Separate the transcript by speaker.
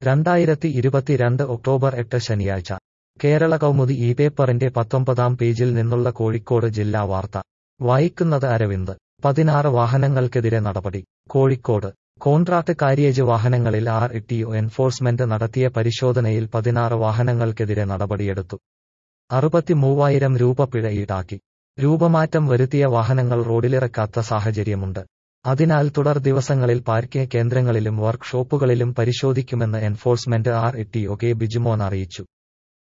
Speaker 1: രണ്ടായിരത്തി ഇരുപത്തിരണ്ട് ഒക്ടോബർ എട്ട് ശനിയാഴ്ച കേരള കൗമുദി ഈ പേപ്പറിന്റെ പത്തൊമ്പതാം പേജിൽ നിന്നുള്ള കോഴിക്കോട് ജില്ലാ വാർത്ത വായിക്കുന്നത് അരവിന്ദ് പതിനാറ് വാഹനങ്ങൾക്കെതിരെ നടപടി കോഴിക്കോട് കോൺട്രാക്ട് കാരിയേജ് വാഹനങ്ങളിൽ ആർ ഇട്ടിഒ എൻഫോഴ്സ്മെന്റ് നടത്തിയ പരിശോധനയിൽ പതിനാറ് വാഹനങ്ങൾക്കെതിരെ നടപടിയെടുത്തു അറുപത്തിമൂവായിരം രൂപ പിഴ ഈടാക്കി രൂപമാറ്റം വരുത്തിയ വാഹനങ്ങൾ റോഡിലിറക്കാത്ത സാഹചര്യമുണ്ട് അതിനാൽ തുടർ ദിവസങ്ങളിൽ പാർക്കിംഗ് കേന്ദ്രങ്ങളിലും വർക്ക് ഷോപ്പുകളിലും പരിശോധിക്കുമെന്ന് enforcement R T O K Bijumon അറിയിച്ചു